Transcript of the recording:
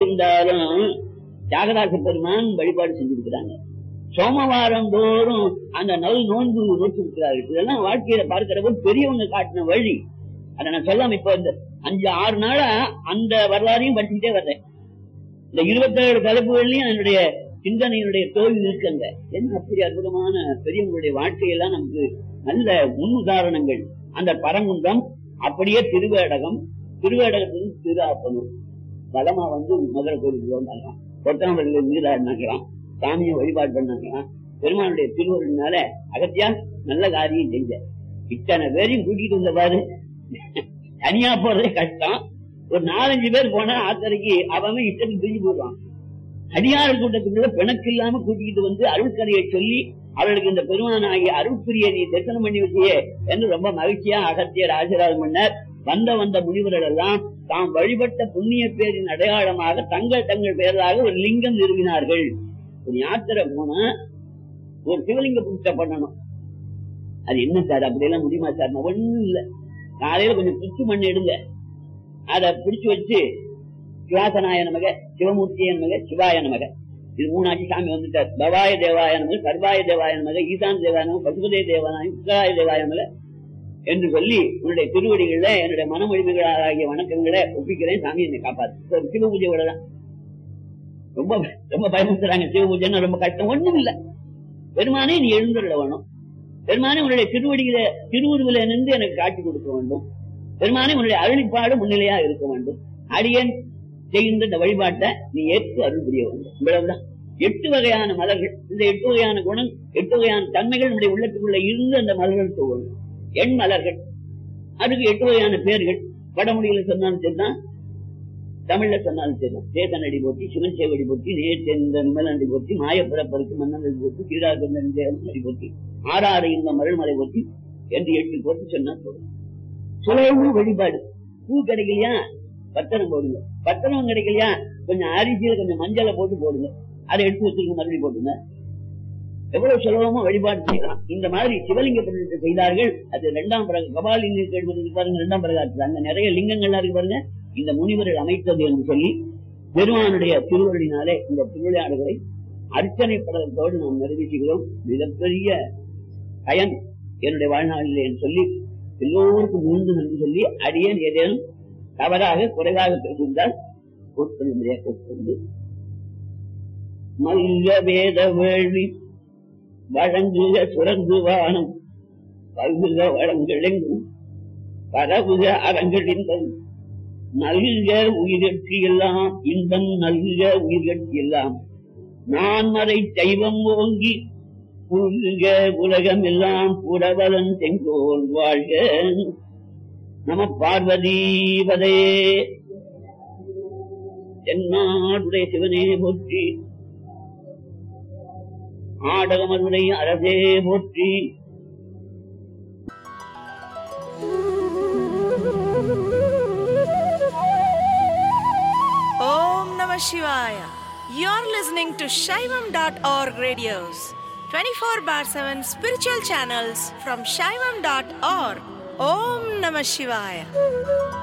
இருந்தாலும் தியாகராச பெருமான் வழிபாடு செஞ்சிருக்கிறாங்க சோமவாரம் தோறும் அந்த நல் நோன்பு நோட்டிருக்கிறார்கள் இதெல்லாம் வாழ்க்கையில பார்க்கிறப்ப பெரியவங்க காட்டின வழி அதை நான் சொல்லாம இப்ப இந்த அஞ்சு ஆறு நாளா அந்த வரலாறையும் படிச்சுட்டே வர்றேன் இந்த இருபத்தேழு தலைப்புகள்லயும் என்னுடைய சிந்தனையினுடைய தோல்வி இருக்குங்க என்ன அப்படி அற்புதமான பெரியவங்களுடைய வாழ்க்கையெல்லாம் நமக்கு நல்ல முன்னுதாரணங்கள் அந்த பரங்குன்றம் அப்படியே திருவேடகம் திருவேடகத்திலிருந்து திரு ஆப்பனூர் பலமா வந்து மதுரை கோயிலுக்கு வந்தாங்களாம் கொட்டாம்பள்ளியில நீராடினாங்களாம் சாமியை வழிபாடு பண்ணாங்களாம் பெருமானுடைய திருவருள்னால அகத்தியா நல்ல காரியம் செஞ்ச இத்தனை பேரையும் கூட்டிட்டு வந்த பாரு தனியா போறதே கஷ்டம் ஒரு நாலஞ்சு பேர் போனா ஆத்தரைக்கு அவன் இஷ்டத்துக்கு பிரிஞ்சு போடுவான் அடியார் கூட்டத்துக்குள்ள பிணக்கு இல்லாம கூட்டிட்டு வந்து அருள்கதையை சொல்லி அவர்களுக்கு இந்த பெருமானாகிய அருள்பிரிய நீ தரிசனம் பண்ணி வச்சியே என்று ரொம்ப மகிழ்ச்சியா அகத்தியர் ஆசீர்வாதம் பண்ணார் வந்த வந்த முனிவர்கள் எல்லாம் தாம் வழிபட்ட புண்ணிய பேரின் அடையாளமாக தங்கள் தங்கள் பெயராக ஒரு லிங்கம் நிறுவினார்கள் ஒரு யாத்திரை போனா ஒரு சிவலிங்க பூஜை பண்ணணும் அது என்ன சார் அப்படியெல்லாம் முடியுமா சார் ஒண்ணும் இல்ல காலையில கொஞ்சம் புத்து மண் எடுங்க அதை பிடிச்சு வச்சு சிவாசனாய நமக சிவமூர்த்திய நமக சிவாய நமக இது மூணாச்சு சாமி வந்துட்டார் பவாய தேவாய நமக சர்வாய தேவாய நமக ஈசான் தேவாய நமக பசுபதே தேவாய உத்தராய தேவாய நமக என்று சொல்லி உன்னுடைய திருவடிகள்ல என்னுடைய மனமொழிமைகளாகிய வணக்கங்களை ஒப்பிக்கிறேன் சாமி என்னை காப்பாத்து ஒரு சிவ பூஜையோட தான் ரொம்ப ரொம்ப பயமுறுத்துறாங்க சிவ பூஜைன்னா ரொம்ப கஷ்டம் ஒண்ணும் இல்ல பெருமானே நீ எழுந்துள்ள வேணும் பெருமானே உன்னுடைய திருவடியில திருவுருவில நின்று எனக்கு காட்சி கொடுக்க வேண்டும் பெருமானே உன்னுடைய அருளிப்பாடு முன்னிலையா இருக்க வேண்டும் அடியன் செய்கின்ற இந்த வழிபாட்டை நீ ஏற்று அருள் புரிய வேண்டும் இவ்வளவுதான் எட்டு வகையான மலர்கள் இந்த எட்டு வகையான குணம் எட்டு வகையான தன்மைகள் நம்முடைய உள்ளத்துக்குள்ள இருந்து அந்த மலர்கள் தோணும் எண் மலர்கள் அதுக்கு எட்டு வகையான பேர்கள் வடமொழியில சொன்னாலும் சரிதான் தமிழ்ல சொன்னாலும் சரிதான் சேதனடி போட்டி சிவன் சேவடி போட்டி நேர்ந்த நிமலண்டி போட்டி மாயப்புறப்பருக்கு மன்னனடி போட்டி சீராகந்தடி போட்டி ஆறாறு இந்த மருள்மலை போட்டி என்று எட்டு போட்டி சொன்னா போதும் சுலபமும் வழிபாடு பூ கிடைக்கலையா பத்திரம் போடுங்க பத்திரம் கிடைக்கலையா கொஞ்சம் அரிசியில கொஞ்சம் மஞ்சளை போட்டு போடுங்க அதை எடுத்து வச்சிருக்க மறுபடியும் போட்டுங்க எவ்வளவு சுலபமா வழிபாடு செய்யலாம் இந்த மாதிரி சிவலிங்க பிரதிஷ்டை செய்தார்கள் அது இரண்டாம் பிறகு கபாலிங்க கேள்வி பாருங்க இரண்டாம் பிறகு அங்க நிறைய லிங்கங்கள்லாம் இருக்கு பாருங்க இந்த முனிவர்கள் அமைத்தது என்று சொல்லி பெருமானுடைய திருவள்ளினாலே இந்த திருவிளையாடுகளை அர்ச்சனை படத்தோடு நாம் நிறைவேற்றுகிறோம் மிகப்பெரிய பயன் என்னுடைய வாழ்நாளில் என்று சொல்லி எல்லோருக்கும் மீண்டும் என்று சொல்லி அடியேன் ஏதேனும் தவறாக குறைவாக பேசியிருந்தால் கூட்படும்படியாக கூட்படுந்து மல்ல வேத வேள்வி வழங்குக சுரந்து வானம் பல்குக வளங்களெங்கும் பரவுக அறங்களின்பம் நல்க உயிர்கட்சி எல்லாம் இன்பம் நல்க உயிர்கட்சி எல்லாம் நான் மறை தெய்வம் ஓங்கி புல்க உலகம் எல்லாம் புறவலன் செங்கோல் வாழ்க நம பார்வதீபதே தென்னாடுடைய சிவனே போற்றி ஆடகமதுரை அரசே போற்றி Om Namah Shivaya. You're listening to Shaivam.org radios, 24 bar 7 spiritual channels from Shaivam.org. Om Namah Shivaya.